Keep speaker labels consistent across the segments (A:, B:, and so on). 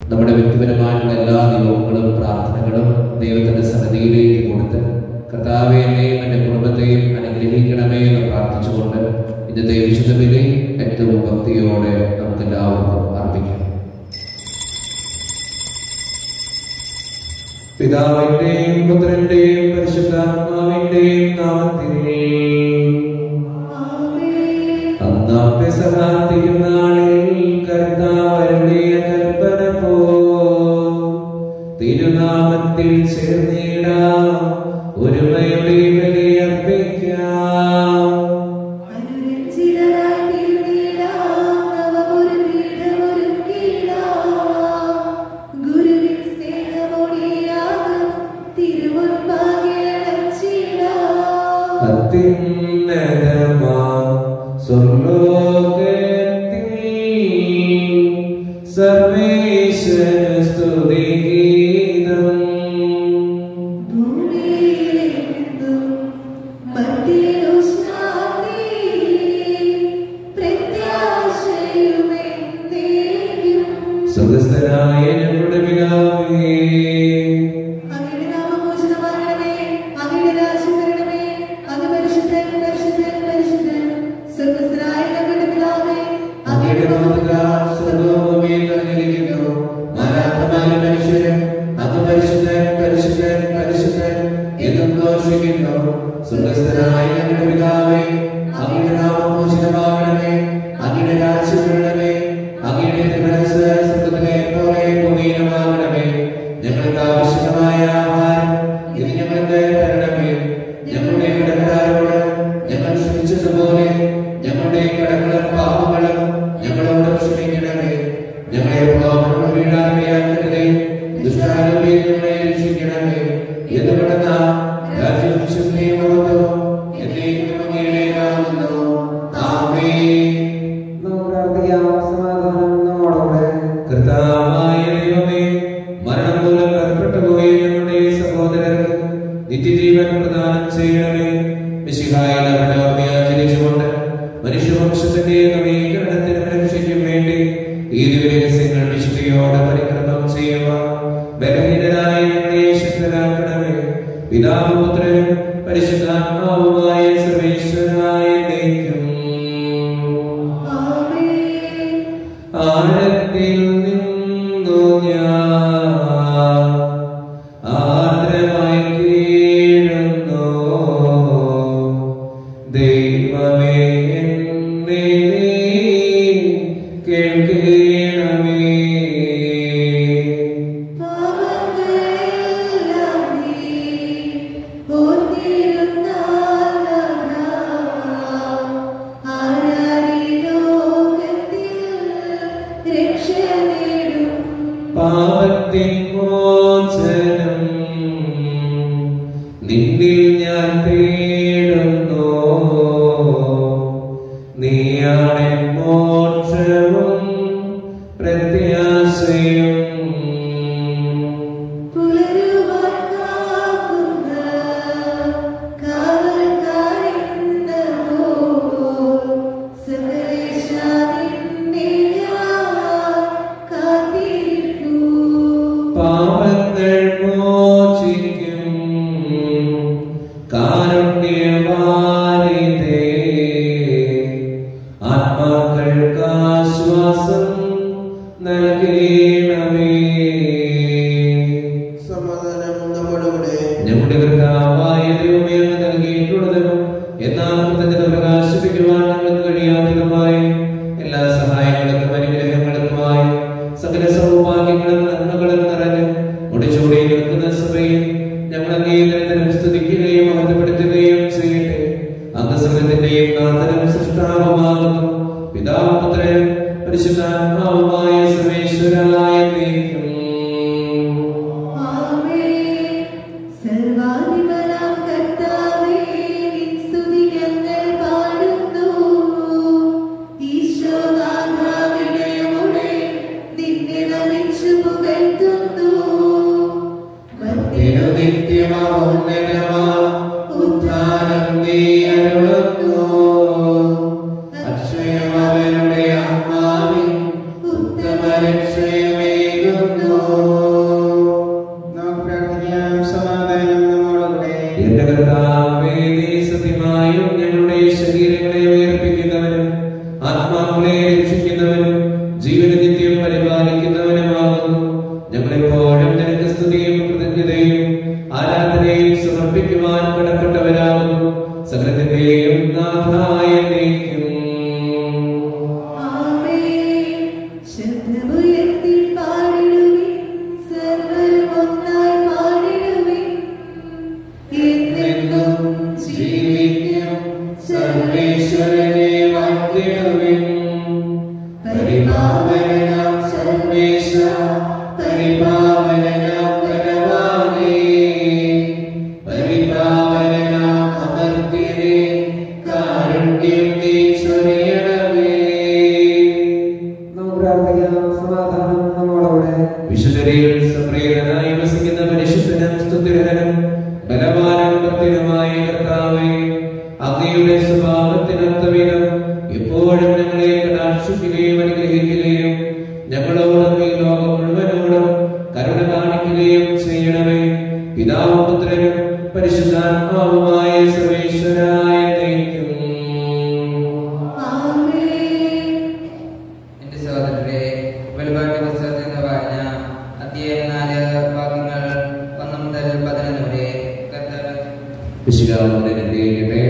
A: നമ്മുടെ വ്യക്തിപരമായിട്ടുള്ള എല്ലാ നിയോഗങ്ങളും പ്രാർത്ഥനകളും ദൈവത്തിന്റെ സന്നദ്ധിയിലേക്ക് കൊടുത്ത് കർത്താവെ എന്നെയും എൻ്റെ കുടുംബത്തെയും അനുഗ്രഹിക്കണമേ എന്ന് പ്രാർത്ഥിച്ചുകൊണ്ട് ഇന്നത്തെ വിശുദ്ധ ബലി ഏറ്റവും ഭക്തിയോടെ നമുക്ക് എല്ലാവർക്കും അർപ്പിക്കാം പിതാവിന്റെയും പുത്രന്റെയും പരിശുദ്ധാത്മാവിന്റെയും നാമത്തിൽ അന്നാം പെസഹ തിരുനാളിൽ കർത്താവരുடைய കൽപ്പന പോ തിരുനാമത്തിൽ ചേർന്നിടാം ഒരുമയുടെ ബലിയർപ്പിക്കാം അത്യുന്നതമാ സ്വർലോകത്തിൽ സർവേശ്വര സ്തുതിഗീതം സുഖസ്ഥനായ ഞങ്ങളുടെ പിതാവേ
B: അങ്ങയുടെ നാമമോചനമാകണമേ അങ്ങയുടെ രാജ്യം വരണമേ അങ്ങ് പരിശുദ്ധൻ പരിശുദ്ധൻ പരിശുദ്ധൻ സ്വർഗസ്ഥനായ ഞങ്ങളുടെ പിതാവേ
A: അങ്ങയുടെ നാമത്താൽ സ്വർഗ്ഗവും ഭൂമിയും നിറഞ്ഞിരിക്കുന്നു മാലാഖമാരും മനുഷ്യരും അങ്ങ് പരിശുദ്ധൻ പരിശുദ്ധൻ പരിശുദ്ധൻ എന്നും ഘോഷിക്കുന്നു സ്വർഗസ്ഥനായ ഞങ്ങളുടെ പിതാവേ അങ്ങയുടെ നാമമോചനമാകണമേ അങ്ങയുടെ രാജ്യം വരണമേ അങ്ങയുടെ തിരുമനസ് സ്വർഗ്ഗത്തിലെ പോലെ ഭൂമിയിലുമാകണമേ ഞങ്ങൾക്ക് ആവശ്യമായ ആഹാരം ഇത് ഞങ്ങൾക്ക് തരണമേ ഞങ്ങളുടെ കടക്കാരോട് ഞങ്ങൾ ക്ഷമിച്ചതുപോലെ ഞങ്ങളുടെ കടങ്ങളും പാപങ്ങളും ഞങ്ങളോട് ക്ഷമിക്കണമേ ഞങ്ങളെ പാപങ്ങൾ വീഴാതെയാക്കരുതേ ദുഷ്ടാനുമേ ഞങ്ങളെ രക്ഷിക്കണമേ എന്ന് പെടുന്ന രാജ്യം ശുദ്ധിയുള്ളതോ എന്നേക്കും അങ്ങയുടേതാകുന്നു ആമേൻ
C: നമുക്ക് പ്രാർത്ഥിക്കാം സമാധാനം നമ്മോടുകൂടെ
A: കർത്താവായ ദൈവമേ മരണം മൂലം വേർപെട്ടു പോയ ഞങ്ങളുടെ സഹോദരർക്ക് നിത്യജീവൻ പ്രദാനം ചെയ്യണമേ മിശിഹായിൽ അവരുടെ ഓർമ്മയെ ആചരിച്ചുകൊണ്ട് മനുഷ്യവംശത്തിന്റെ നവീകരണത്തിനും രക്ഷയ്ക്കും വേണ്ടി ഈ ദിവരഹസ്യങ്ങൾ വിശുദ്ധിയോടെ പരിക്രമം ചെയ്യുക ബലഹീനരായ ഞങ്ങളെ ശക്തരാക്കണമേ പിതാവ് പുത്രനും പരിശുദ്ധാത്മാവുമായ സർവേശ്വരായ ദൈവം
B: ആമേൻ
A: ആഴത്തിൽ നിന്നു ഞാൻ ആർദ്രമായി കീഴുന്നു ദൈവമേ എന്നെ നീ കേൾക്കണമേ
B: പാപങ്ങളെല്ലാം നീ ഓർത്തിരുന്നാൽ ആരാരി ലോകത്തിൽ രക്ഷ നേടും
A: പാപത്തിൻ മോചനം നിന്നിൽ ഞാൻ തേടുന്നു നീയാണ് മോക്ഷവും പ്രത്യാശയും
B: പുലരുവാൻ കാക്കുന്ന കാവൽക്കാരെന്ന പോൽ സകലേശാ നിന്നെ ഞാൻ കാത്തിരിപ്പൂ.
A: പാപങ്ങൾ മോചിക്കും കാരുണ്യവാനിതേ ആത്മാക്കൾക്ക് ആശ്വാസം നൽകണമേ
C: സമാധാനം നമ്മോടുകൂടെ
A: നമ്മുടെ കർത്താവായ ദൈവമേ അങ്ങ് നൽകിയിട്ടുള്ളതിനും എന്നാൽ കൃതജ്ഞത പ്രകാശിപ്പിക്കുവാൻ ഞങ്ങൾക്ക് കഴിയാത്തതുമായി എല്ലാ സഹായങ്ങൾക്കും അനുഗ്രഹങ്ങൾക്കുമായി സകല സൗഭാഗ്യങ്ങളും നന്മകളും നിറഞ്ഞ് മുടിച്ചൂടി നിൽക്കുന്ന സഭയിൽ ഞങ്ങൾ അംഗീകാരത്തിനും സ്തുതിക്കുകയും മഹത്വപ്പെടുത്തുകയും ചെയ്യട്ടെ അംഗസംഘത്തിന്റെയും നാഥനും സൃഷ്ടാവുമാകുന്നു പിതാവ് പുത്രനും പരിശുദ്ധാത്മാവുമായ സർവേശ്വരായ ദൈവം
B: ആമേൻ. സർവാധിപനാം കർത്താവേ, നിൻ സ്തുതി ഞങ്ങൾ പാടുന്നു. ഈശോനാഥാവിനയമോടെ നിന്നെ നമിച്ചു പുകഴ്ത്തുന്നു. മർത്യനു
A: ഉദ്ധാനം നീ അരുളുന്നു അക്ഷയമവരുടെ ആത്മാവിൻ ഉത്തമ രക്ഷയമേകുന്നു പരിപാവനനാം ബലവാനേ, പരിപാവനനാം അമർത്യനേ, കാരുണ്യം നീ ചൊരിയണമേ.
C: നമുക്ക് പ്രാർത്ഥിക്കാം സമാധാനം നമ്മോടുകൂടെ
A: വിശുദ്ധരിൽ സംപ്രീതനായി വസിക്കുന്ന പരിശുദ്ധനും സ്തുതിരഹനും ബലവാനും ഭക്തിനുമായ കർത്താവേ അങ്ങയുടെ സ്വഭാവത്തിനൊത്തവിധം എപ്പോഴും ഞങ്ങളെ കടാക്ഷിക്കുകയും അനുഗ്രഹിക്കുകയും ഞങ്ങളോടും ഈ ലോകം മുഴുവനോടും കരുണ കാണിക്കുകയും ചെയ്യണമേ പിതാവും പുത്രനും പരിശുദ്ധാത്മാവുമായ സർവേശ്വരായ നയിക്കും
B: ആമേൻ
D: എന്റെ സഹോദരരെ വെളിപാട്ട് പുസ്തകത്തിൽ നിന്ന് വായന അധ്യായം നാല് വാക്യങ്ങൾ ഒന്ന് മുതൽ പതിനൊന്ന് വരെ കർത്താവ്
A: വിശുദ്ധാത്മാവിനെ അനുഗ്രഹിക്കട്ടെ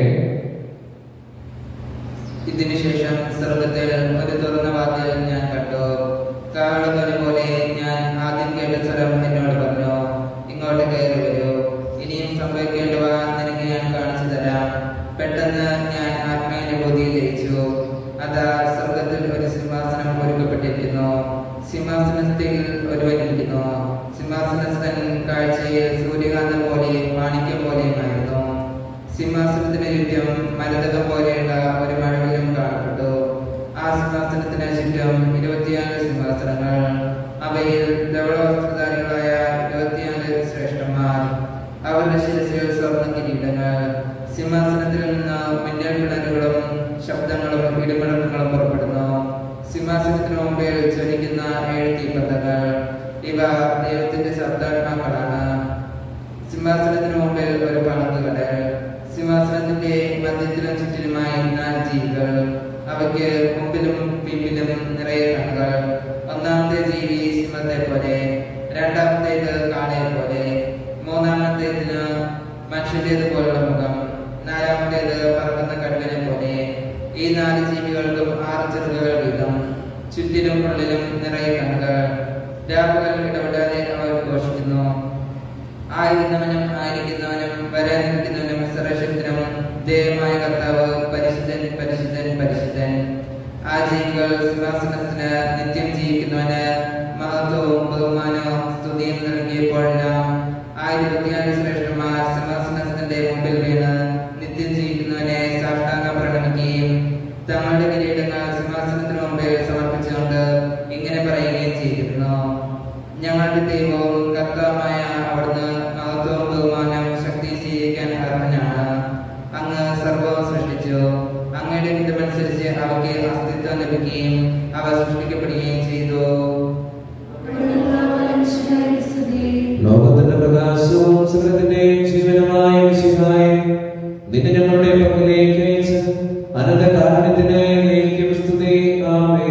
D: ഇതിനുശേഷം സ്വർഗത്തിൽ ഒരു തുറന്ന വാതിൽ ഞാൻ കണ്ടു കാവളത്തൊലി പോലെ ഞാൻ ആദ്യം കേട്ട സ്വരം എന്നോട് പറഞ്ഞു ഇങ്ങോട്ട് കയറി വരൂ ഇനിയും സംഭവിക്കേണ്ടവ നിനക്ക് ഞാൻ കാണിച്ചു തരാം പെട്ടെന്ന് ഞാൻ ആത്മാനുഭൂതിയിൽ ലയിച്ചു അതാ സ്വർഗത്തിൽ ഒരു സിംഹാസനം ഒരുക്കപ്പെട്ടിരിക്കുന്നു സിംഹാസനത്തിൽ ഒരുവനിരിക്കുന്നു സിംഹാസനസ്ഥൻ കാഴ്ചയിൽ സൂര്യകാന്തം പോലെ മാണിക്യം പോലെയുമായിരുന്നു സിംഹാസനത്തിന് ചുറ്റും മരതകം പോലെയുള്ള ഒരു മഴവിലും കാണപ്പെട്ടു ആ സിംഹാസനത്തിന് ചുറ്റും ഇരുപത്തിയാല് സിംഹാസനങ്ങൾ അവയിൽ ധവളവസ്ത്രധാരികളായ ഇരുപത്തിയാല് ശ്രേഷ്ഠന്മാർ അവരുടെ ശിരസിൽ സ്വർണ്ണ കിരീടങ്ങൾ സിംഹാസനത്തിൽ നിന്ന് മിന്നൽ പിണരുകളും ശബ്ദങ്ങളും ഇടിമുഴക്കങ്ങളും പുറപ്പെടുന്നു സിംഹാസനത്തിന് മുമ്പിൽ ജ്വലിക്കുന്ന ഏഴ് തീപന്തങ്ങൾ ഇവ ദൈവത്തിന്റെ ശബ്ദാത്മാക്കളാണ് സിംഹാസനത്തിന് മുമ്പിൽ ഒരു പണത്ത് കടൽ സിംഹാസനത്തിന്റെ മധ്യത്തിലും ചുറ്റിലുമായി നാല് ജീവികൾ അവയ്ക്ക് മുമ്പിലും പിമ്പിലും നിറയെ കണ്ണുകൾ ഒന്നാമത്തെ ജീവി സിംഹത്തെ പോലെ രണ്ടാമത്തേത് കാളയെ പോലെ മൂന്നാമത്തേതിന് മനുഷ്യന്റേത് പോലുള്ള മുഖം നാലാമത്തേത് പറക്കുന്ന കടുവനെ പോലെ ഈ നാല് ജീവികൾക്കും ആറ് ചെറുകുകൾ വീതം ചുറ്റിലും ഉള്ളിലും നിറയെ കണ്ണുകൾ രാവുകൾ ഇടപെടാതെ അവർ ഘോഷിക്കുന്നു ആയിരുന്നവനും ആയിരിക്കുന്നവനും വരാനിരിക്കുന്നവനും സർവശക്തനും ദൈവമായ കർത്താവ് പരിശുദ്ധൻ പരിശുദ്ധൻ പരിശുദ്ധൻ ആ ജീവികൾ സിംഹാസനത്തിന് നിത്യം ജീവിക്കുന്നവന് മഹത്വവും ബഹുമാനവും സ്തുതിയും നൽകിയപ്പോഴെല്ലാം ആയിരത്തിയാല് ശ്രേഷ്ഠന്മാർ സിംഹാസനത്തിന്റെ മുമ്പിൽ വീണ് നിത്യം ജീവിക്കുന്നവനെ സാഷ്ടാംഗം പ്രണമിക്കുകയും തങ്ങളുടെ കിരീടങ്ങൾ സിംഹാസനത്തിന് മുമ്പിൽ സമർപ്പിച്ചുകൊണ്ട് ഇങ്ങനെ പറയുകയും ചെയ്തിരുന്നു ഞങ്ങളുടെ ദൈവവും കർത്താവുമായ അവിടുന്ന് മഹത്വവും ബഹുമാനവും ശക്തി സ്വീകരിക്കാൻ അർഹനാണ് അങ്ങ് സർവവും സൃഷ്ടിച്ചു അങ്ങയുടെ ഹിതമനുസരിച്ച് അവയ്ക്ക് അസ്തിത്വം ലഭിക്കുകയും അവ സൃഷ്ടിക്കപ്പെടുകയും ചെയ്തു
A: ലോകത്തിന്റെ പ്രകാശവും സകലത്തിന്റെയും ജീവനമായ വിശുദ്ധായ നിന്നെ ഞങ്ങളുടെ പക്കലേക്ക് അയച്ച് അനന്ത കാരണത്തിന് നീക്കും സ്തുതി ആമേ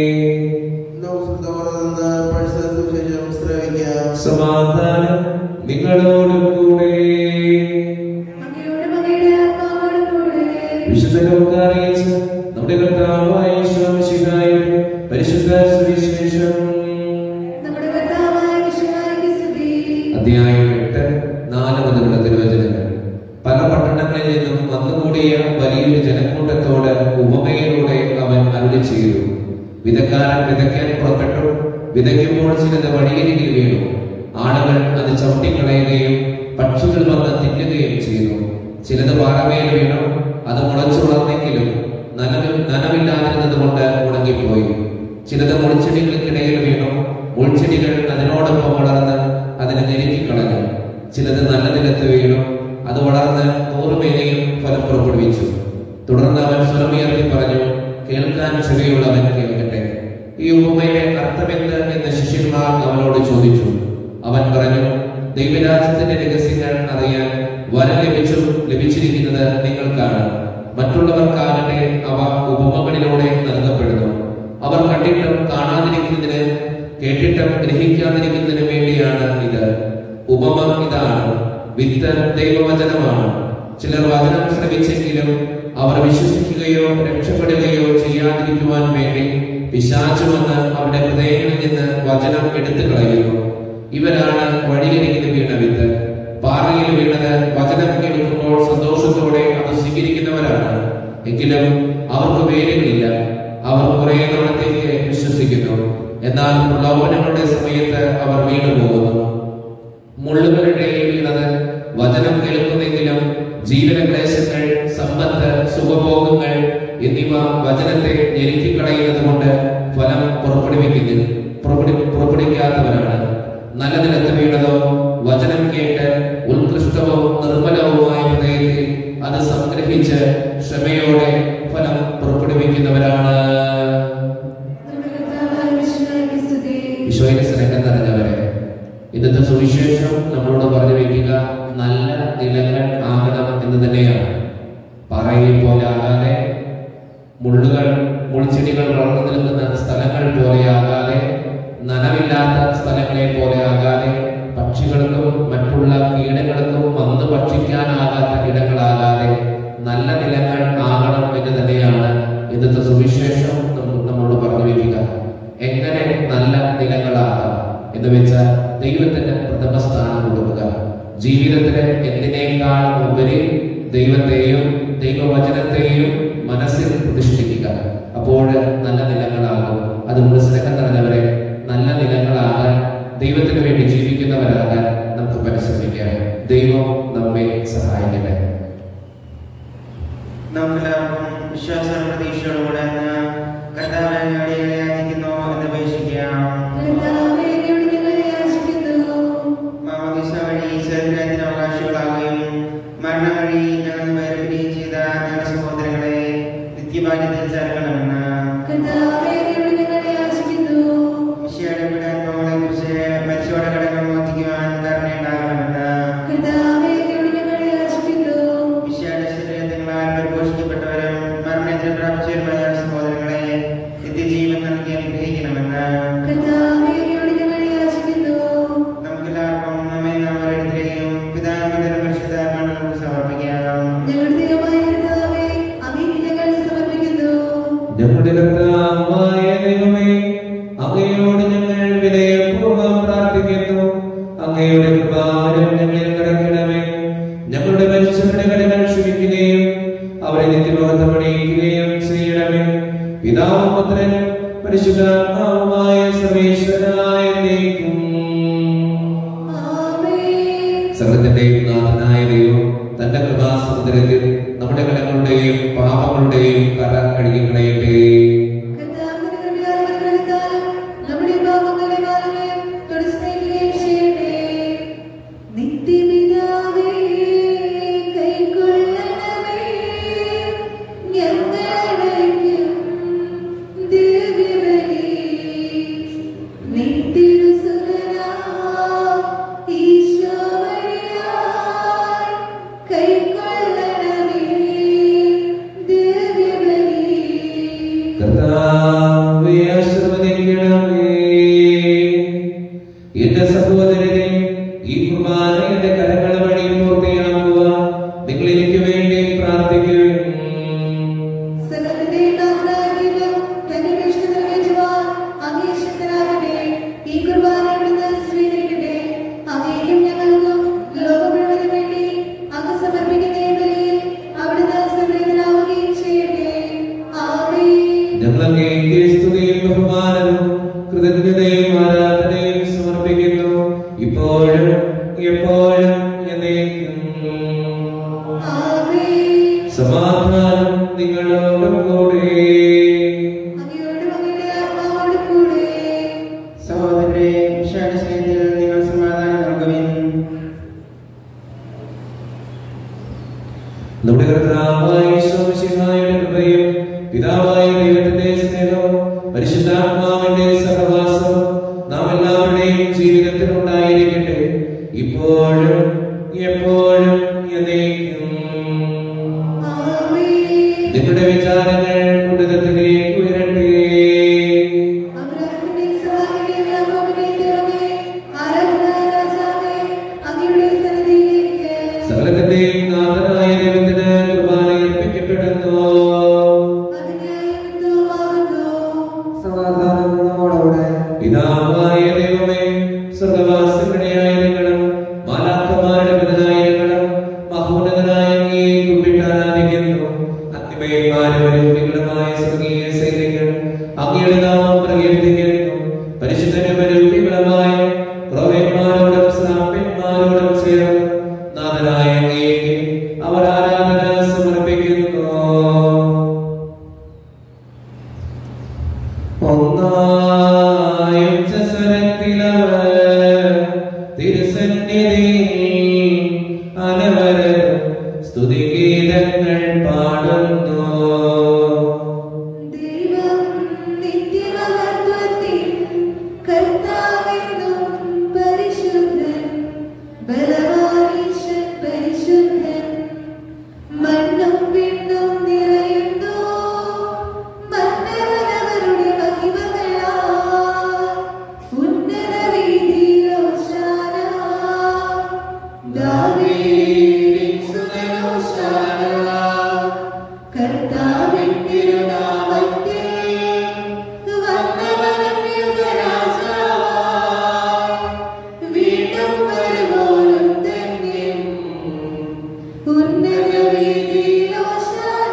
A: സമാധാനം നിങ്ങളോട് കൂടെ
B: അങ്ങയുടെ മകയുടെ ആത്മാവോട് കൂടെ
A: വിശുദ്ധ ലോകാറിയിച്ച് നമ്മുടെ കർത്താവായ ശിവായുടെ പരിശുദ്ധ സുവിശേഷം
B: നമ്മുടെ കർത്താവായ മിശിഹായ്ക്ക് സ്തുതി.
A: അധ്യായം എട്ട് നാല് മുതലുള്ള തിരുവചനങ്ങൾ പല പട്ടണങ്ങളിൽ നിന്നും വന്നുകൂടിയ വലിയൊരു ജനക്കൂട്ടത്തോട് ഉപമയിലൂടെ അവൻ അരുളി ചെയ്തു വിതക്കാരൻ വിതയ്ക്കാൻ പുറപ്പെട്ടു വിതയ്ക്കുമ്പോൾ ചിലത് വഴിയരികിൽ വീണു ആളുകൾ അത് ചവിട്ടിക്കളയുകയും പക്ഷികൾ വന്ന് തിന്നുകയും ചെയ്തു ചിലത് പാറമേൽ വീണു അത് മുളച്ചു വളർന്നെങ്കിലും നനവിൽ നനവില്ലാതിരുന്നത് കൊണ്ട് ഉണങ്ങിപ്പോയി ചിലത് മുൾച്ചെടികൾക്കിടയിൽ വീണു മുൾച്ചെടികൾ അതിനോടൊപ്പം വളർന്ന് അതിനെ ഞെരുക്കിക്കളഞ്ഞു ചിലത് നല്ല നിലത്ത് വീണു അത് വളർന്ന് നൂറുമേലെയും ഫലം പുറപ്പെടുവിച്ചു തുടർന്ന് അവൻ സ്വരമുയർത്തി പറഞ്ഞു കേൾക്കാൻ ചെവിയുള്ളവൻ കേൾക്കട്ടെ ഈ ഉപമയുടെ അർത്ഥമെന്ത് എന്ന് ശിഷ്യന്മാർ അവനോട് ചോദിച്ചു അവൻ പറഞ്ഞു ദൈവരാജ്യത്തിന്റെ രഹസ്യങ്ങൾ അറിയാൻ വരം ലഭിച്ചു ലഭിച്ചിരിക്കുന്നത് നിങ്ങൾക്കാണ് മറ്റുള്ളവർക്കാകട്ടെ അവ ഉപമകളിലൂടെ നൽകപ്പെടുന്നു അവർ കണ്ടിട്ടും കാണാതിരിക്കുന്നതിന് കേട്ടിട്ടും ഗ്രഹിക്കാതിരിക്കുന്നതിന് വേണ്ടിയാണ് ഇത് ഉപമ ഇതാണ് വിത്ത് ദൈവവചനമാണ് ചിലർ വചനം ശ്രവിച്ചെങ്കിലും അവർ വിശ്വസിക്കുകയോ രക്ഷപ്പെടുകയോ ചെയ്യാതിരിക്കുവാൻ വേണ്ടി പിശാചു വന്ന് അവരുടെ ഹൃദയങ്ങളിൽ നിന്ന് വചനം എടുത്തു കളയുന്നു ഇവരാണ് വഴിയരികിൽ വീണ വിത്ത് പാറയിൽ വീണത് വചനം കേൾക്കുമ്പോൾ സന്തോഷത്തോടെ അത് സ്വീകരിക്കുന്നവരാണ് എങ്കിലും അവർക്ക് വേരുകളില്ല അവർ കുറെ നാളത്തേക്ക് വിശ്വസിക്കുന്നു എന്നാൽ പ്രലോഭനങ്ങളുടെ സമയത്ത് ജീവനക്ലേശങ്ങൾ സമ്പത്ത് സുഖഭോഗങ്ങൾ എന്നിവ വചനത്തെ ഞെരുക്കിക്കളയുന്നത് കൊണ്ട് ഫലം പുറപ്പെടുവിക്കുന്നു പുറപ്പെടു പുറപ്പെടുവിക്കാത്തവരാണ് നല്ല നിലത്ത് വീണതോ വചനം കേട്ട് ഉത്കൃഷ്ടവും നിർമ്മലവുമായ ഹൃദയത്തിൽ അത് സംഗ്രഹിച്ച് ക്ഷമയോടെ ഫലം പുറപ്പെടുവിക്കുന്നവരാണ്
B: നമ്മുടെ കർത്താവായ മിശിഹായ്ക്ക് സ്തുതി.
A: ഈശോയുടെ സ്നേഹം നിറഞ്ഞവരെ ഇന്നത്തെ സുവിശേഷം നമ്മളോട് പറഞ്ഞു വെക്കുക നല്ല നിലങ്ങൾ ആകണം എന്ന് തന്നെയാണ് പാറയെ പോലെ ആകാതെ മുള്ളുകൾ മുൾച്ചെടികൾ വളർന്നു നിൽക്കുന്ന സ്ഥലങ്ങൾ പോലെ ആകാതെ നനവില്ലാത്ത സ്ഥലങ്ങളെ പോലെ ആകാതെ പക്ഷികൾക്കും മറ്റുള്ള കീടങ്ങൾക്കും വന്ന് ഭക്ഷിക്കാനാകാത്ത ഇടങ്ങളാകാതെ നല്ല നിലങ്ങൾ ആകണം എന്ന് തന്നെയാണ് ഇന്നത്തെ സുവിശേഷം നമ്മ- നമ്മളോട് പറഞ്ഞു വെക്കുക എങ്ങനെ നല്ല നിലങ്ങളാകാം എന്ന് വെച്ചാൽ ദൈവത്തിന് പ്രഥമ സ്ഥാനം കൊടുക്കുക ജീവിതത്തിന് എന്തിനേക്കാൾ ഉപരി ദൈവത്തെയും ദൈവവചനത്തെയും മനസ്സിൽ പ്രതിഷ്ഠിക്കുക അപ്പോൾ നല്ല നിലങ്ങളാകും അതുകൊണ്ട് സ്നേഹം നിറഞ്ഞവരെ നല്ല നിലങ്ങളാകാൻ ദൈവത്തിന് വേണ്ടി ജീവിക്കുന്നവരാകാൻ നമുക്ക് പരിശ്രമിക്കാം ദൈവം നമ്മെ സഹായിക്കട്ടെ
C: നമുക്കെല്ലാവർക്കും വിശ്വാസ പ്രതീക്ഷയോടുകൂടെ ഇന്ന് കർത്താവിനെ ഞങ്ങളെ യാചിക്കുന്നു എന്ന് അപേക്ഷിക്കാം
B: കർത്താവേ, എന്നോട് ഞങ്ങൾ യാചിക്കുന്നു.
C: മാമോദിസ വഴി സ്വർഗ്ഗത്തിന് അവകാശികളാകുകയും മരണം വഴി ഞങ്ങൾ വേർപിരിയും ചെയ്ത ഞങ്ങളുടെ സഹോദരങ്ങളെ നിത്യഭാഗ്യത്തിൽ ചേർക്കണമെന്ന്
B: കർത്താവേ, എന്നോട് ഞങ്ങൾ യാചിക്കുന്നു.
C: മിശിയുടെ പീഡാനുഭവങ്ങളെ കുറിച്ച് മരിച്ചോടെ കടങ്ങൾ മോചിക്കുവാൻ കരുണയുണ്ടാകണമെന്ന്
B: കർത്താവേ, എന്നോട് ഞങ്ങൾ യാചിക്കുന്നു.
C: മിശിയുടെ ശരീരത്തിങ്ങളാൽ പരിപോഷിക്കപ്പെട്ടവരും മരണത്തിൽ പ്രാപിച്ചവരുമായ സഹോദരങ്ങളെ നിത്യജീവൻ നൽകി അനുഗ്രഹിക്കണമെന്ന്
B: കർത്താവേ, എന്നോട് ഞങ്ങൾ യാചിക്കുന്നു.
C: നമുക്കെല്ലാവർക്കും നമ്മെ നാം ഓരോരുത്തരെയും പിതാവിന്റെ പരിശുദ്ധാത്മാവിനോട് സമർപ്പിക്കാം
B: ഞങ്ങളുടെ ദൈവമായ കർത്താവേ, അങ്ങേക്ക് ഞങ്ങൾ സമർപ്പിക്കുന്നു.
A: ഞങ്ങളുടെ കർത്താവായ ദൈവമേ അങ്ങയോട് ഞങ്ങൾ വിനയപൂർവ്വം പ്രാർത്ഥിക്കുന്നു അങ്ങയുടെ കൃപാവരം ഞങ്ങളിൽ കിടക്കണമേ ഞങ്ങളുടെ മരിച്ചവരുടെ കടകൾ ക്ഷമിക്കുകയും അവരെ നിത്യമഹത്വം അണിയിക്കുകയും ചെയ്യണമേ പിതാവും പുത്രനും പരിശുദ്ധാത്മാവുമായ സർവേശ്വരനായ ദൈവം
B: ആമേൻ.
A: സകലത്തിന്റെയും നാഥനായ ദൈവം തന്റെ കൃപാസമുദ്രത്തിൽ നമ്മുടെ കടങ്ങളുടെയും പാപങ്ങളുടെയും കര കഴുകിക്കളയട്ടെ
B: കർത്താവിന്റെ കൃപയാൽ അനുഗ്രഹിച്ചാലും നമ്മുടെ പാപങ്ങളുടെ ഭാരങ്ങളെ തുടച്ചുനീക്കുകയും ചെയ്യട്ടെ. നിത്യപിതാവേ, കൈക്കൊള്ളണമേ ഞങ്ങളടയ്ക്കും ദിവ്യബലി. നിത്യസുതനാം ഈശോ വഴിയായി കൈക്കൊള്ളണമേ ദിവ്യബലി.
A: കർത്താവേ, ആശീർവദിക്കണമേ. എന്റെ സഹോദരനെ ഈ കുർബാന എന്റെ കരങ്ങൾ വഴി പൂർത്തിയാക്കുക നിങ്ങൾ എനിക്ക് വേണ്ടി പ്രാർത്ഥിക്കുകയും
B: സകലത്തിന്റെയും നാഥനായ ഞങ്ങളുടെ ഇഷ്ടം നിറവേറ്റുവാൻ അങ്ങേ ശക്തനാകട്ടെ. ഈ കുർബാന ഇവിടുന്ന് സ്വീകരിക്കട്ടെ. അങ്ങേക്കും ഞങ്ങൾക്കും ലോകം മുഴുവനും വേണ്ടി അങ്ങ് സമർപ്പിക്കുന്ന ഈ ബലിയിൽ അവിടുന്ന് സംപ്രീതനാവുകയും ചെയ്യട്ടെ. ആമേൻ.
A: ഞങ്ങൾ അങ്ങേക്ക് സ്തുതിയും ബഹുമാനവും കൃതജ്ഞതയും ആരാധനയും സമർപ്പിക്കുന്നു ഇപ്പോഴും എപ്പോഴും എന്നേക്കും
B: ആമേൻ.
A: സമാധാനം നിങ്ങളോടും കൂടെ
B: അങ്ങയോടും അങ്ങയുടെ ആത്മാവോടും കൂടെ
C: സഹോദരരെ മിശിയുടെ സ്നേഹത്തിൽ നിങ്ങൾ സമാധാനം നൽകുവിൻ
A: നമ്മുടെ കർത്താവായ ഈശോമിശിഹായുടെ കൃപയും പിതാവായ ദൈവത്തിന്റെ സ്നേഹവും പരിശുദ്ധാത്മാവിന്റെ സഹവാസവും നാം എല്ലാവരുടെയും ജീവിതത്തിൽ ഉണ്ടായിരിക്കട്ടെ ഇപ്പോഴും എപ്പോഴും എന്നേക്കും
B: ആമേൻ.
A: നിങ്ങളുടെ വിചാരങ്ങൾ ഉന്നതത്തിലേക്ക് ഉയരട്ടെ
B: അബ്രാഹമിന്റെ സഹായിയെ യാക്കോബിന്റെ ദൈവമേ, ആരാധനായ രാജാവേ, അങ്ങയുടെ സന്നിധിയിലേക്ക്
A: സകലത്തിന്റെയും നാഥനായ ദൈവത്തിന് കുർബാന അർപ്പിക്കപ്പെടുന്നു
B: അതിന്യായയുക്തവുമാകുന്നു.
C: സമാധാനം നമ്മോടുകൂടെ
A: പിതാവായ ദൈവമേ സ്വർഗവാസികളുടെ ആയിരങ്ങളും മാലാത്തമാരുടെ പതിനായിരങ്ങളും മഹോന്നതനായ അങ്ങേ കുമ്പിട്ട് ആരാധിക്കുന്നു അഗ്നിമയന്മാരവരൂപികളുമായ സ്വർഗീയ സൈനികർ അങ്ങയുടെ നാമം പ്രകീർത്തിക്കുന്നു പരിശുദ്ധരൂപികളുമായ ക്രോവന്മാരോടും ശ്രാപ്യന്മാരോടും ചേർന്ന് നാഥനായ അങ്ങേക്ക് അവർ ആരാധിക്കുന്നു അനവരത് സ്തുതിഗീതങ്ങൾ പാടുന്നു
B: ദൈവം നിത്യമഹത്വത്തിൻ കർത്താവെന്നും പരിശുദ്ധൻ ബലവാനീശൻ പരിശുദ്ധൻ മണ്ണും വിണ്ണും നിറയുന്നു മന്നവനവരുടെ മഹിമകളാൽ ഉന്നത വീതിയിലോശാന ദാവീദിൻ സുതനോശാന കർത്താവിൻ തിരുനാമത്തിൽ വന്നവനും യുഗരാജാവായി വീണ്ടും വരുവോനും ധന്യൻ ഉന്നത വീതിയിലോശാന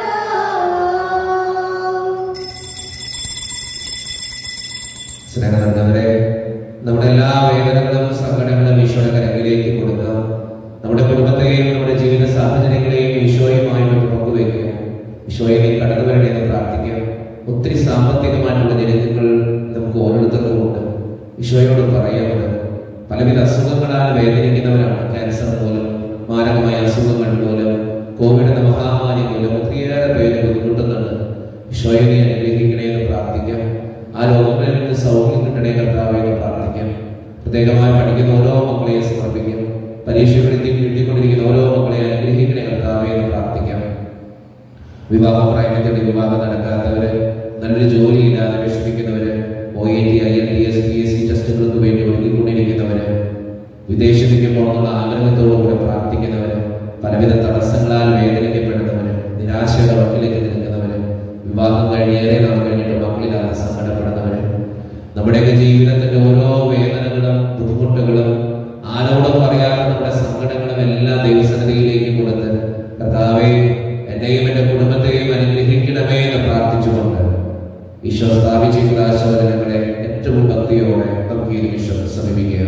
A: സ്നേഹനന്ദവരെ നമ്മുടെ എല്ലാ വേദനകളും സങ്കടങ്ങളും ഈശോയുടെ കരങ്ങളിലേക്ക് കൊടുക്കാം നമ്മുടെ കുടുംബത്തെയും നമ്മുടെ ജീവിത സാഹചര്യങ്ങളെയും ഈശോയുമായിട്ട് പങ്കുവയ്ക്കുക ഈശോയെ നീ കടന്നു വരണേ എന്ന് പ്രാർത്ഥിക്കാം ഒത്തിരി സാമ്പത്തികമായിട്ടുള്ള ഞെരുക്കങ്ങൾ നമുക്ക് ഓരോരുത്തർക്കും ഉണ്ട് ഈശോയോട് പറയാമത് പലവിധ അസുഖങ്ങളാൽ വേദനിക്കുന്നവരാണ് ക്യാൻസർ മൂലം മാരകമായ അസുഖങ്ങൾ മൂലം കോവിഡ് എന്ന മഹാമാരി മൂലം ഒത്തിരിയേറെ പേര് ബുദ്ധിമുട്ടുന്നുണ്ട് ഈശോയെ നീ അനുഗ്രഹിക്കണേ എന്ന് പ്രാർത്ഥിക്കാം ആ രോഗങ്ങളിൽ നിന്ന് സൗഖ്യം കിട്ടണേ കർത്താവെ എന്ന് പ്രാർത്ഥിക്കാം പ്രത്യേകമായി പഠിക്കുന്ന ഓരോ മക്കളെയും സമർപ്പിക്കാം പരീക്ഷകളിൽ കിട്ടിക്കൊണ്ടിരിക്കുന്ന ഓരോ മക്കളെയും അനുഗ്രഹിക്കണേ കർത്താവെ എന്ന് പ്രാർത്ഥിക്കാം വിവാഹ പ്രായത്തിൽ വിവാഹം നടക്കാത്തവര് നല്ലൊരു ജോലിയില്ലാതെ വിഷമിക്കുന്നവര് O A T I L T S P S C ടെസ്റ്റുകൾക്ക് വേണ്ടി ഒരുങ്ങിക്കൊണ്ടിരിക്കുന്നവര് വിദേശത്തേക്ക് പോകണമെന്നുള്ള ആഗ്രഹത്തോടുകൂടെ പ്രാർത്ഥിക്കുന്നവര് പലവിധ തടസ്സങ്ങളാൽ വേദനിക്കപ്പെടുന്നവര് നിരാശയുടെ വക്കിലേക്ക് നിൽക്കുന്നവര് വിവാഹം കഴിഞ്ഞേറെ നാൾ കഴിഞ്ഞിട്ട് മക്കളില്ലാതെ സങ്കടപ്പെടുന്നവര് നമ്മുടെയൊക്കെ ജീവിതത്തിന്റെ ഓരോ വേദനകളും ബുദ്ധിമുട്ടുകളും ആരോടും പറയാത്ത നമ്മുടെ സങ്കടങ്ങളും എല്ലാം ദൈവസന്നിധിയിലേക്ക് കൊടുത്ത് കർത്താവെ എന്നെയും എന്റെ കുടുംബത്തെയും അനുഗ്രഹിക്കണമേ എന്ന് പ്രാർത്ഥിച്ചുകൊണ്ട് ഈശോ സ്ഥാപിച്ചിട്ടുള്ള ആശോധനങ്ങളെ ഏറ്റവും ഭക്തിയോടെ നമുക്ക് ഈ നിമിഷം സമീപിക്കുക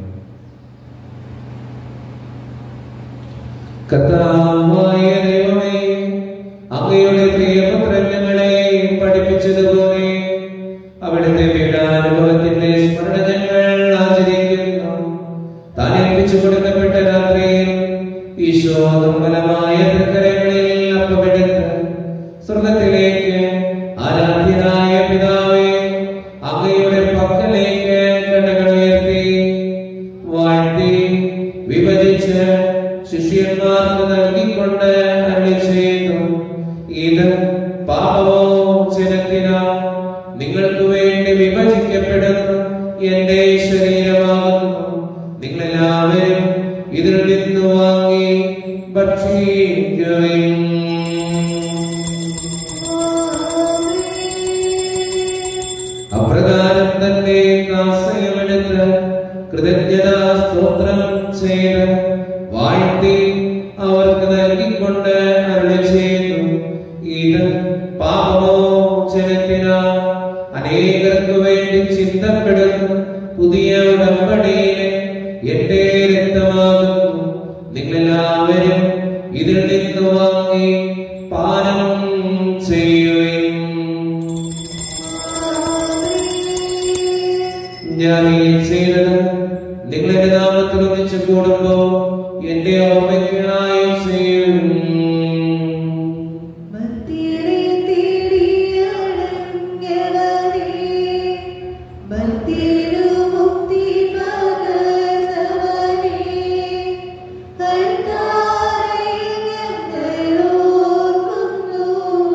A: കർത്താവായ ദൈവമേ അങ്ങയുടെ പ്രിയപുത്രൻ ഞങ്ങളെ പഠിപ്പിച്ചതുപോലെ അവിടുത്തെ പീഡാനുഭവത്തിന്റെ സ്മരണ ഞങ്ങൾ ആചരിക്കുന്നു താൻ ഏൽപ്പിച്ചു കൊടുക്കപ്പെട്ട രാത്രിയിൽ ഈശോ നിർമ്മലമായ തൃക്കരങ്ങളിൽ അപ്പമെടുത്ത് സ്വർഗത്തിലേക്ക് ആരാധ്യനായ പിതാവേ അങ്ങയുടെ പക്കലേക്ക് കണ്ണുകൾ ഉയർത്തി വാഴ്ത്തി വിഭജിച്ച് ശിഷ്യന്മാർക്ക് നൽകിക്കൊണ്ട് അരുളി ചെയ്തു ഇത് പാപമോ ജനത്തിനോ നിങ്ങൾക്ക് വേണ്ടി വിഭജിക്കപ്പെടുന്ന എന്റെ ശരീരമാകുന്നു നിങ്ങളെല്ലാവരും ഇതിൽ നിന്ന് വാങ്ങി ഭക്ഷിക്കുകയും അപ്രകാരം തന്നെ കാസയമെടുത്ത് കൃതജ്ഞതാ സ്തോത്രം ചെയ്ത് വാഴ്ത്തി അവർക്ക് നൽകിക്കൊണ്ട് അരുളി ചെയ്തു ഇത് പാപമോചനത്തിനാ അനേകർക്ക് വേണ്ടി ചിന്തപ്പെടുന്നു പുതിയ ഉടമ്പടിയിലെ എന്റെ രക്തമാകുന്നു നിങ്ങളെല്ലാവരും ഇതിൽ നിന്ന് വാങ്ങി പാനം ചെയ്യുകയും ഞാൻ ഈ ചെയ്തത് നിങ്ങൾ എന്റെ നാമത്തിൽ ഒന്നിച്ച് കൂടുമ്പോ എന്റെ ഓർമ്മയ്ക്കായി ചെയ്യും
B: ഭക്തിയെ തേടിയടങ്ങവരേ, ഭക്തിയിലു മുക്തി പകർന്നവനേ, കർത്താവേ ഞങ്ങളോർക്കുന്നു,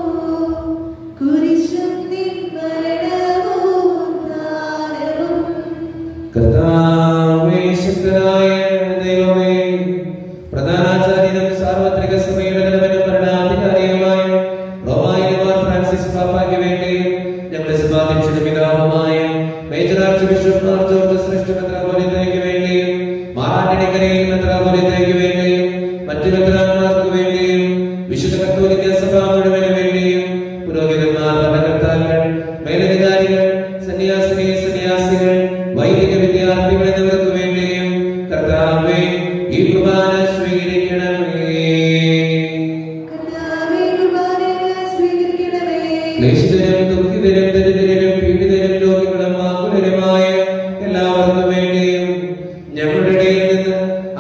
B: കുരിശും നിൻ മരണവും ഉത്ഥാനവും
A: കർത്താവേ ശക്തനായ ദൈവമേ പ്രധാനാചാര്യനും സാർവത്രിക സഭയുടെ നിലവിലും ഭരണാധികാരിയുമായ റോമായിലുമാർ ഫ്രാൻസിസ് പാപ്പായ്ക്ക് വേണ്ടി ഞങ്ങളുടെ സഭാധ്യക്ഷന്റെ പിതാവുമായ major arch bishop Mar George ശ്രേഷ്ഠ മെത്രാപോലിത്തയ്ക്ക് വേണ്ടിയും മാറാട്ടിണിക്കരയിൽ മെത്രാപോലിത്തയ്ക്ക് വേണ്ടിയും മറ്റു മെത്രാന്മാർക്ക് വേണ്ടിയും വിശുദ്ധ കത്തോലിക്ക സഭ മുഴുവന് വേണ്ടിയും പുരോഹിതന്മാർ ഭരണകർത്താക്കൾ മേലധികാരികൾ സന്യാസിനി സന്യാസികൾ വൈദിക വിദ്യാർത്ഥികൾ എന്നിവർക്ക് വേണ്ടിയും കർത്താവേ ഈ കുർബാന സ്വീകരിക്കണമേ
B: കർത്താവേ കുർബാനയെ സ്വീകരിക്കണമേ
A: ക്ലേശിതരും ദുഃഖിതരും ദരിദ്രരും പീഡിതരും രോഗികളും ആകുലരുമായ എല്ലാവർക്കും വേണ്ടിയും ഞങ്ങളുടെ ഇടയിൽ നിന്ന്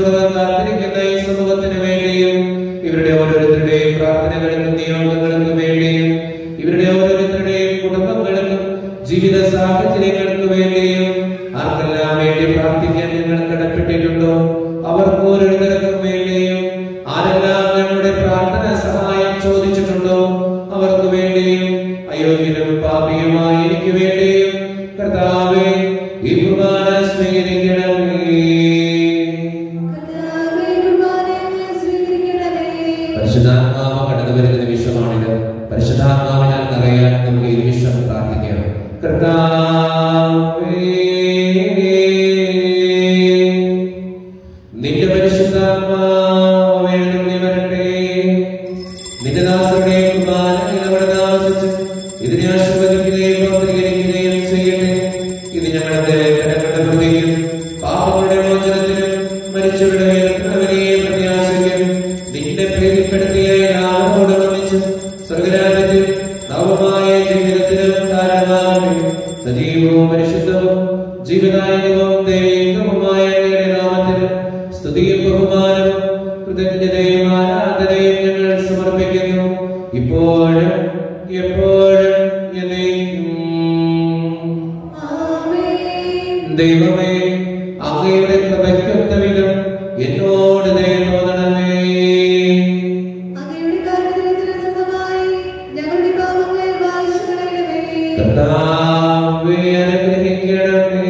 A: പ്രസവിച്ചോടുവാൻ കാത്തിരിക്കുന്ന ഈ സമൂഹത്തിന് വേണ്ടിയും ഇവരുടെ ഓരോരുത്തരുടെയും പ്രാർത്ഥനകൾക്കും നിയോഗങ്ങൾക്കും വേണ്ടിയും ഇവരുടെ ഓരോരുത്തരുടെയും കുടുംബങ്ങൾക്കും ജീവിത സാഹചര്യങ്ങൾക്ക് വേണ്ടിയും ആർക്കെല്ലാം വേണ്ടി പ്രാർത്ഥിക്കാൻ ഞങ്ങൾ കടപ്പെട്ടിട്ടുണ്ടോ അവർക്ക് ഓരോരുത്തർക്കും വേണ്ടിയും ആരെല്ലാം ഞങ്ങളുടെ പ്രാർത്ഥന സഹായം ചോദിച്ചിട്ടുണ്ടോ അവർക്ക് വേണ്ടിയും അയോഗ്യനും പാപിയുമായ എനിക്ക് വേണ്ടിയും കർത്താവേ ഈ കുർബാന സ്വീകരിക്കണമേ
B: കർത്താവേ, കുർബാനയെ സ്വീകരിക്കണമേ.
A: പരിശുദ്ധാത്മാവ് കടന്നു വരുന്ന നിമിഷമാണിത് പരിശുദ്ധാത്മാവിനാൽ നിറയാൻ നമുക്ക് ഈ നിമിഷം പ്രാർത്ഥിക്കാം കർത്താവേ നിന്റെ പരിശുദ്ധാത്മാവ് എഴുന്നള്ളി വരട്ടെ നിന്റെ ദാസരുടെ കുർബാനയിൽ അവിടെ താമസിച്ച് ഇതിനെ ആശീർവദിക്കുകയും പൗത്രീകരിക്കുകയും ചെയ്യട്ടെ ഇത് ഞങ്ങളുടെ കരങ്ങളുടെ പ്രതിയും പാപങ്ങളുടെ മോചനത്തിനും മരിച്ചവരുടെ ഉയർത്തുന്നവരെയും പ്രത്യാശയ്ക്കും നിന്റെ പ്രീതിപ്പെടുത്തിയ എല്ലാവരോടും ഒന്നിച്ച് സ്വർഗരാജ്യത്തിൽ നവമായ ജീവിതത്തിനും കാരണമാകട്ടെ സജീവവും പരിശുദ്ധവും ജീവദായകവും ദൈവികവുമായ അങ്ങയുടെ നാമത്തിന് സ്തുതിയും ബഹുമാനവും കൃതജ്ഞതയും ആരാധനയും ഞങ്ങൾ സമർപ്പിക്കുന്നു ഇപ്പോഴും എപ്പോഴും എന്നേക്കും
B: ആമേൻ.
A: ദൈവമേ അങ്ങയുടെ കൃപയ്ക്കൊത്ത വിധം എന്നോട് ദയ തോന്നണമേ
B: അങ്ങയുടെ കാരുണ്യത്തിന് സ്വന്തമായി ഞങ്ങളുടെ പാപങ്ങൾ വായിച്ചു കളയണമേ.
A: കർത്താവേ അനുഗ്രഹിക്കണമേ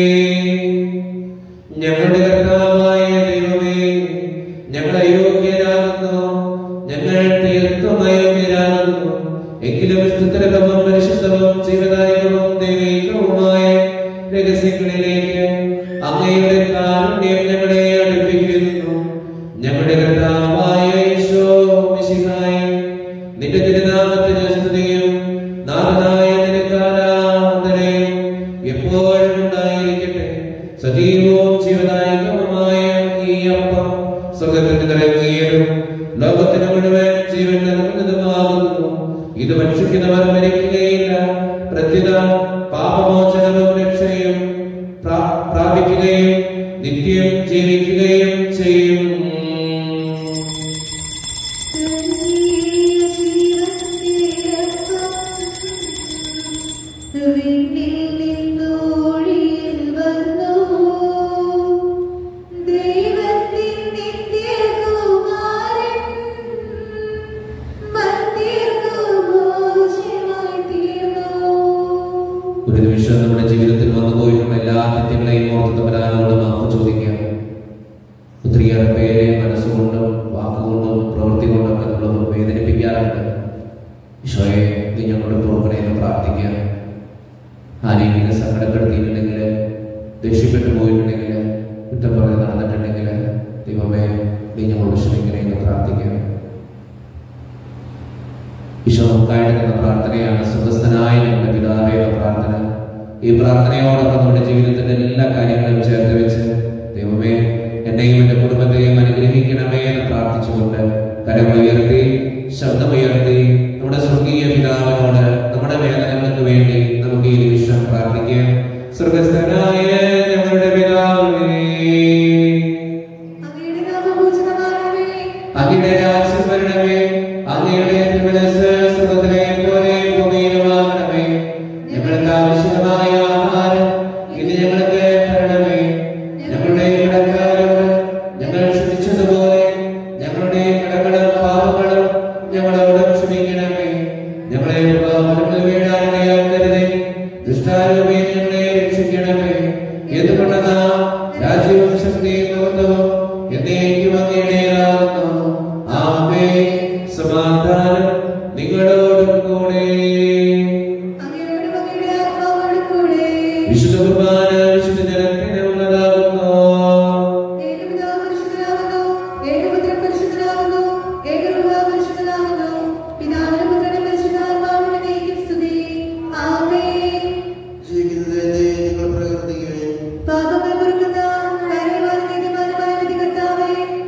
A: ഞങ്ങളുടെ കർത്താവായ ദൈവമേ ഞങ്ങൾ അയോഗ്യരാകുന്നു ഞങ്ങൾ തീർത്തും അയോഗ്യരാകുന്നു എങ്കിലും സ്തുതരകവും പരിശുദ്ധവും ജീവദായകവും ദൈവികവുമായ രഹസ്യങ്ങളിലേക്ക് അങ്ങയുടെ കാരുണ്യം ഞങ്ങളെ അടുപ്പിക്കുന്നു ഞങ്ങളുടെ കർത്താവായ യേശോ മിശിഹായ നിന്റെ തിരുനാമത്തിന് സ്തുതിയും നാഥനായ നിനക്കാരാധനയും എപ്പോഴും ഉണ്ടായിരിക്കട്ടെ സജീവവും ജീവദായകവുമായ ഈ അപ്പം സ്വർഗത്തിന് നിറങ്ങിയതും ലോകത്തിന് മുഴുവൻ ജീവൻ നൽകുന്നതുമാകുന്നു ഇത് ഭക്ഷിക്കുന്നവർ മരിക്കുകയില്ല പ്രത്യുത പാപമോചനവും രക്ഷയും പ്രാ- പ്രാപിക്കുകയും നിത്യം ജീവിക്കുകയും ചെയ്യും
B: വിണ്ണിൽ നിന്നോഴിയിൽ വന്നു ദൈവത്തിൻ നിത്യകുമാരൻ മർത്യർക്കു മോചനമായി തീർന്നു
A: ഒരു നിമിഷം നമ്മുടെ ജീവിതത്തിൽ വന്നു പോയിട്ടുള്ള എല്ലാ തെറ്റുകളെയും ഓർത്ത് തമ്പരാനോട് മാപ്പ് ചോദിക്കാം ഒത്തിരിയേറെ പേരെ മനസ്സുകൊണ്ടും വാക്കുകൊണ്ടും പ്രവൃത്തി കൊണ്ടും നമ്മളൊന്നും വേദനിപ്പിക്കാറുണ്ട് ഈശോയെ നീ ഞങ്ങളുടെ പുറകെ എന്ന് പ്രാർത്ഥിക്കാം ആരെങ്കിലും സങ്കടപ്പെടുത്തിയിട്ടുണ്ടെങ്കിൽ ദേഷ്യപ്പെട്ടു പോയിട്ടുണ്ടെങ്കിൽ കുറ്റം പറഞ്ഞ് നടന്നിട്ടുണ്ടെങ്കിൽ ദൈവമേ നീ ഞങ്ങളോട് ക്ഷമിക്കണേ എന്ന് പ്രാർത്ഥിക്കാം ഈശോ നമുക്കായിട്ട് തന്ന പ്രാർത്ഥനയാണ് സുഖസ്ഥനായ ഞങ്ങളുടെ പിതാവേ എന്ന പ്രാർത്ഥന ഈ പ്രാർത്ഥനയോടൊപ്പം നമ്മുടെ ജീവിതത്തിന്റെ എല്ലാ കാര്യങ്ങളും ചേർത്ത് വെച്ച് ദൈവമേ എന്നെയും എന്റെ കുടുംബത്തെയും അനുഗ്രഹിക്കണമേ എന്ന് പ്രാർത്ഥിച്ചുകൊണ്ട് കരമുയർത്തി ശബ്ദമുയർത്തി നമ്മുടെ സ്വർഗീയ പിതാവിനോട് നമ്മുടെ വേദനകൾക്ക് വേണ്ടി നമുക്ക് ഈ നിമിഷം പ്രാർത്ഥിക്കാം സ്വർഗസ്ഥനായ ഞങ്ങളുടെ പിതാവേ
B: അങ്ങയുടെ നാമപൂജിതമാകണമേ
A: അങ്ങയുടെ രാജ്യം വരണമേ അങ്ങയുടെ തിരുമനസ് സ്വർഗ്ഗത്തിലെ പോലെ ഭൂമിയിലുമാകണമേ ഞങ്ങൾക്ക് ആവശ്യമായ ആഹാരം ഇന്ന് ഞങ്ങൾക്ക് തരണമേ ഞങ്ങളുടെ കടക്കാരോട് ഞങ്ങൾ ക്ഷമിച്ചതുപോലെ ഞങ്ങളുടെ കടകളും പാപങ്ങളും ഞങ്ങളോട് ക്ഷമിക്കണമേ ഞങ്ങളെ പാപങ്ങളിൽ വീഴാനിടയാക്കരുതേ ദുഷ്ടാരൂപേ ഞങ്ങളെ രക്ഷിക്കണമേ എന്തുകൊണ്ടെന്നാ രാജ്യവും ശക്തിയും മഹത്വവും എന്നേക്കും അങ്ങയുടേതാകുന്നു ആമേ സമാധാനം നിങ്ങളോടും കൂടെ
B: അങ്ങയുടെ മകയുടെ ആത്മാവോട് കൂടെ
A: വിശുദ്ധ കുർബാന വിശുദ്ധ ജനത്തിന് ഉള്ളതാകുന്നു
B: ഏകപിതാവ് പരിശുദ്ധനാകുന്നു, ഏകപുത്രൻ പരിശുദ്ധനാകുന്നു, ഏകരൂപ പരിശുദ്ധനാകുന്നു. പിതാവിനും പുത്രനും പരിശുദ്ധാത്മാവിനും എന്നേക്കും സ്തുതി. ആമേൻ.
C: ജീവിതത്തെ നിങ്ങൾ പ്രവർത്തിക്കുകയും
B: പാപങ്ങൾ പൊറുക്കുന്ന ദയാലുവാനും നീതിമാനുമായ വിധികർത്താവേ,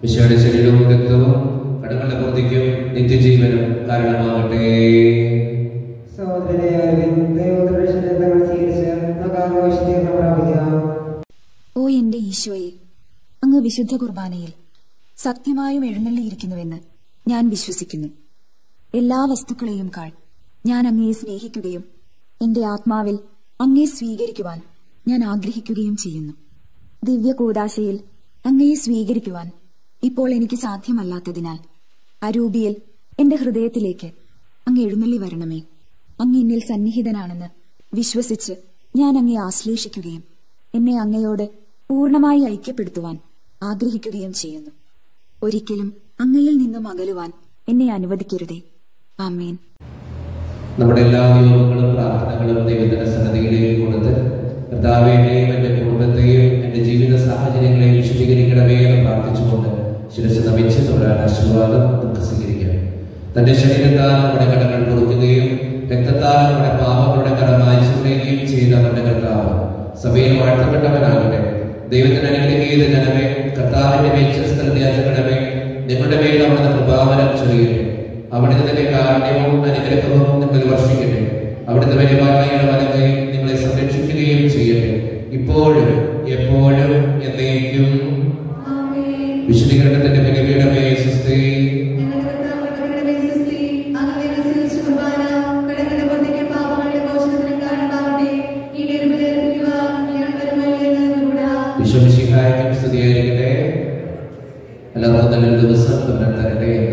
A: ഈശോയുടെ ശരീരവും രക്തവും കടങ്ങളുടെ പ്രവൃത്തിക്കും നിത്യജീവനും കാരണമാകട്ടെ
C: സഹോദരനെ അറിവിൻ ദൈവോദ്ദേശത്തെ തങ്ങൾ സ്വീകരിച്ച് നമുക്ക് ആഘോഷിച്ച് പ്രാപിക്കാം
E: ഓ എന്റെ ഈശോയെ അങ്ങ് വിശുദ്ധ കുർബാനയിൽ സത്യമായും എഴുന്നള്ളിയിരിക്കുന്നുവെന്ന് ഞാൻ വിശ്വസിക്കുന്നു എല്ലാ വസ്തുക്കളെയും കാൾ ഞാൻ അങ്ങയെ സ്നേഹിക്കുകയും എന്റെ ആത്മാവിൽ അങ്ങയെ സ്വീകരിക്കുവാൻ ഞാൻ ആഗ്രഹിക്കുകയും ചെയ്യുന്നു ദിവ്യ കൂതാശയിൽ അങ്ങയെ സ്വീകരിക്കുവാൻ ഇപ്പോൾ എനിക്ക് സാധ്യമല്ലാത്തതിനാൽ അരൂപിയിൽ എന്റെ ഹൃദയത്തിലേക്ക് അങ്ങ് എഴുന്നള്ളി വരണമേ അങ്ങ് എന്നിൽ സന്നിഹിതനാണെന്ന് വിശ്വസിച്ച് ഞാൻ അങ്ങയെ ആശ്ലേഷിക്കുകയും എന്നെ അങ്ങയോട് പൂർണ്ണമായി ഐക്യപ്പെടുത്തുവാൻ ആഗ്രഹിക്കുകയും ചെയ്യുന്നു ഒരിക്കലും അങ്ങയിൽ നിന്നും അകലുവാൻ എന്നെ അനുവദിക്കരുതേ ആമേൻ
A: നമ്മുടെ എല്ലാ നിയോഗങ്ങളും പ്രാർത്ഥനകളും ദൈവത്തിന്റെ സന്നദ്ധിയിലേക്ക് കൊടുത്ത് കർത്താവിനെയും എന്റെ കുടുംബത്തെയും എന്റെ ജീവിത സാഹചര്യങ്ങളെയും വിശദീകരിക്കണമേ എന്ന് പ്രാർത്ഥിച്ചുകൊണ്ട് ശിരസ് നമിച്ച് തൊഴാൻ ആശീർവാദം നമുക്ക് സ്വീകരിക്കാം തന്റെ ശരീരത്താൽ നമ്മുടെ കടങ്ങൾ പൊറുക്കുകയും രക്തത്താൽ നമ്മുടെ പാപങ്ങളുടെ കട മായ്ച്ചുകളയുകയും ചെയ്ത നമ്മുടെ കർത്താവ് സഭയിൽ വാഴ്ത്തപ്പെട്ടവനാകട്ടെ ദൈവത്തിന് അനുഗ്രഹീത ജനമേ കർത്താവിന്റെ മേച്ചസ്ഥലത്തെ അജഗണമേ നിങ്ങളുടെ മേൽ അവിടുന്ന് കൃപാവനം ചൊരിയട്ടെ അവിടുന്ന് തന്റെ കാരുണ്യവും അനുഗ്രഹവും നിങ്ങൾ വർഷിക്കട്ടെ അവിടുത്തെ പരിപാലനയുടെ വലങ്കയും നിങ്ങളെ സംരക്ഷിക്കുകയും ചെയ്യട്ടെ ഇപ്പോഴും എപ്പോഴും എന്നേക്കും
B: ആമേൻ.
A: വിശുദ്ധീകരണത്തിന്റെ ബലിപീഠമേ സുസ്ഥി
B: ഞങ്ങളുടെ കർത്താവിന്റെ കരുണയുടെ വിശ്വസ്തി, അങ്ങയെ അനുസരിച്ച് കുർബാന, കടങ്ങളുടെ പൊറുതിക്കും പാപങ്ങളുടെ മോചനത്തിനും കാരണമാകട്ടെ. ഈ നെരുവിൽ ഏൽപ്പിക്കുവാൻ ഞങ്ങൾ വരുമല്ലേ
A: വിശ്വമിശിഹായ്ക്കും സ്തുതിയായിരിക്കട്ടെ എല്ലാവർക്കും നല്ലൊരു ദിവസം തരണം തരട്ടെ